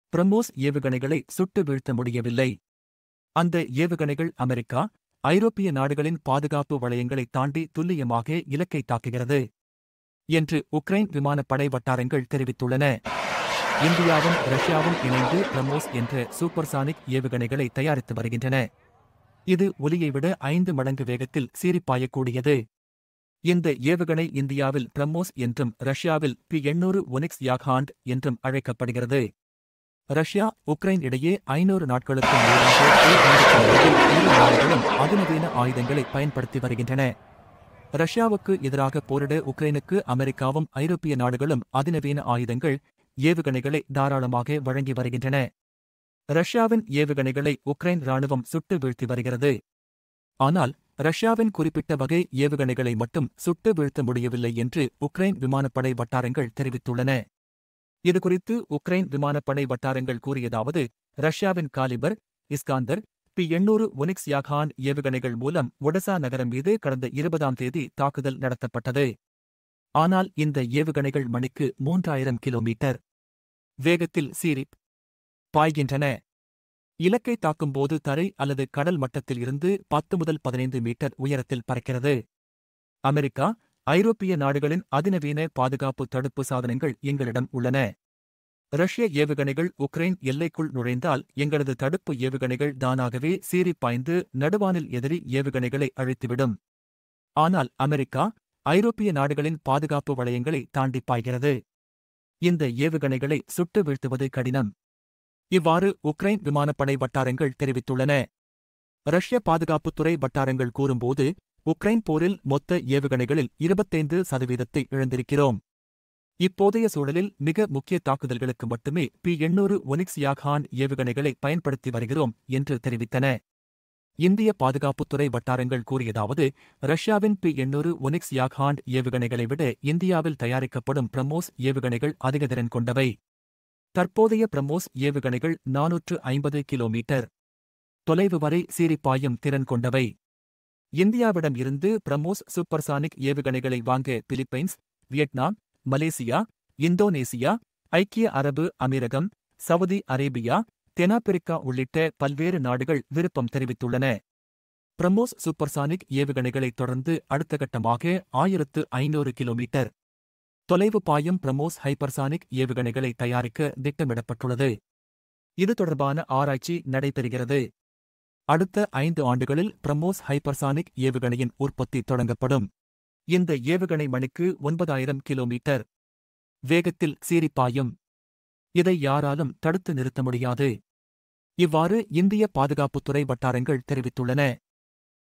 பிரம்மோஸ் ஏவுகணைகளை சுட்டு வீழ்த்த முடியவில்லை அந்த ஏவுகணைகள் அமெரிக்கா ஐரோப்பிய நாடுகளின் பாதுகாப்பு வளையங்களை தாண்டி துல்லியமாக இலக்கை தாக்குகிறது என்று உக்ரைன் விமானப்படை வட்டாரங்கள் தெரிவித்துள்ளன இந்தியாவும் ரஷ்யாவும் இணைந்து பிரம்மோஸ் என்ற சூப்பர்சானிக் ஏவுகணைகளை தயாரித்து வருகின்றன இது ஒலியை விட ஐந்து மடங்கு வேகத்தில் சீறிப்பாயக்கூடியது இந்த ஏவுகணை இந்தியாவில் பிரம்மோஸ் என்றும் ரஷ்யாவில் பி எண்ணூறு ஒனிக்ஸ் யாக்ஹாண்ட் என்றும் அழைக்கப்படுகிறது ரஷ்யா உக்ரைன் இடையே ஐநூறு நாட்களுக்கு மேலாக போர் நீடிக்கும் நிலையில் இரு நாடுகளும் அதிநவீன ஆயுதங்களை பயன்படுத்தி வருகின்றன ரஷ்யாவுக்கு எதிராக போரிட உக்ரைனுக்கு அமெரிக்காவும் ஐரோப்பிய நாடுகளும் அதிநவீன ஆயுதங்கள் ஏவுகணைகளை தாராளமாக வழங்கி வருகின்றன ரஷ்யாவின் ஏவுகணைகளை உக்ரைன் ராணுவம் சுட்டு வீழ்த்தி வருகிறது ஆனால் ரஷ்யாவின் குறிப்பிட்ட வகை ஏவுகணைகளை மட்டும் சுட்டு வீழ்த்த முடியவில்லை என்று உக்ரைன் விமானப்படை வட்டாரங்கள் தெரிவித்துள்ளன இதுகுறித்து உக்ரைன் விமானப்படை வட்டாரங்கள் கூறியதாவது ரஷ்யாவின் காலிபர் இஸ்காந்தர் பி எண்ணூறு ஒனிக்ஸ் யாகான் ஏவுகணைகள் மூலம் ஒடசா நகரம் மீது கடந்த இருபதாம் தேதி தாக்குதல் நடத்தப்பட்டது ஆனால் இந்த ஏவுகணைகள் மணிக்கு மூன்றாயிரம் கிலோமீட்டர் வேகத்தில் சீரிப் பாய்கின்றன இலக்கை தாக்கும்போது தரை அல்லது கடல் மட்டத்தில் இருந்து பத்து முதல் பதினைந்து மீட்டர் உயரத்தில் பறக்கிறது அமெரிக்கா ஐரோப்பிய நாடுகளின் அதிநவீன பாதுகாப்பு தடுப்பு சாதனங்கள் எங்களிடம் உள்ளன ரஷ்ய ஏவுகணைகள் உக்ரைன் எல்லைக்குள் நுழைந்தால் எங்களது தடுப்பு ஏவுகணைகள் தானாகவே சீறிப் பாய்ந்து நடுவானில் எதிரி ஏவுகணைகளை அழித்துவிடும் ஆனால் அமெரிக்கா ஐரோப்பிய நாடுகளின் பாதுகாப்பு வளையங்களை தாண்டிப் பாய்கிறது இந்த ஏவுகணைகளை சுட்டு வீழ்த்துவது கடினம் இவ்வாறு உக்ரைன் விமானப்படை வட்டாரங்கள் தெரிவித்துள்ளன ரஷ்ய பாதுகாப்புத்துறை வட்டாரங்கள் கூறும்போது உக்ரைன் போரில் மொத்த ஏவுகணைகளில் இருபத்தைந்து சதவீதத்தை இழந்திருக்கிறோம் இப்போதைய சூழலில் மிக முக்கிய தாக்குதல்களுக்கு மட்டுமே பி எண்ணூறு ஒனிக்ஸ் யாக்ஹான் ஏவுகணைகளை பயன்படுத்தி வருகிறோம் என்று தெரிவித்தன இந்திய பாதுகாப்புத்துறை வட்டாரங்கள் கூறியதாவது ரஷ்யாவின் பி எண்ணூறு ஒனிக்ஸ் யாக்ஹாண்ட் ஏவுகணைகளை விட இந்தியாவில் தயாரிக்கப்படும் பிரம்மோஸ் ஏவுகணைகள் அதிக திறன் கொண்டவை தற்போதைய பிரம்மோஸ் ஏவுகணைகள் நானூற்று ஐம்பது கிலோமீட்டர் தொலைவு வரை சீரிப்பாயும் திறன் கொண்டவை இந்தியாவிடம் இருந்து பிரம்மோஸ் சூப்பர்சானிக் ஏவுகணைகளை வாங்க பிலிப்பைன்ஸ் வியட்நாம் மலேசியா இந்தோனேசியா ஐக்கிய அரபு அமீரகம் சவுதி அரேபியா தென்னாப்பிரிக்கா உள்ளிட்ட பல்வேறு நாடுகள் விருப்பம் தெரிவித்துள்ளன பிரம்மோஸ் சூப்பர்சானிக் ஏவுகணைகளைத் தொடர்ந்து அடுத்த கட்டமாக ஆயிரத்து ஐநூறு கிலோமீட்டர் தொலைவு பாயும் பிரம்மோஸ் ஹைப்பர்சானிக் ஏவுகணைகளை தயாரிக்க திட்டமிடப்பட்டுள்ளது இது தொடர்பான ஆராய்ச்சி நடைபெறுகிறது அடுத்த ஐந்து ஆண்டுகளில் பிரம்மோஸ் ஹைப்பர்சானிக் ஏவுகணையின் உற்பத்தி தொடங்கப்படும் இந்த ஏவுகணை மணிக்கு ஒன்பதாயிரம் கிலோமீட்டர் வேகத்தில் சீரிப்பாயும் இதை யாராலும் தடுத்து நிறுத்த முடியாது இவ்வாறு இந்திய பாதுகாப்புத்துறை வட்டாரங்கள் தெரிவித்துள்ளன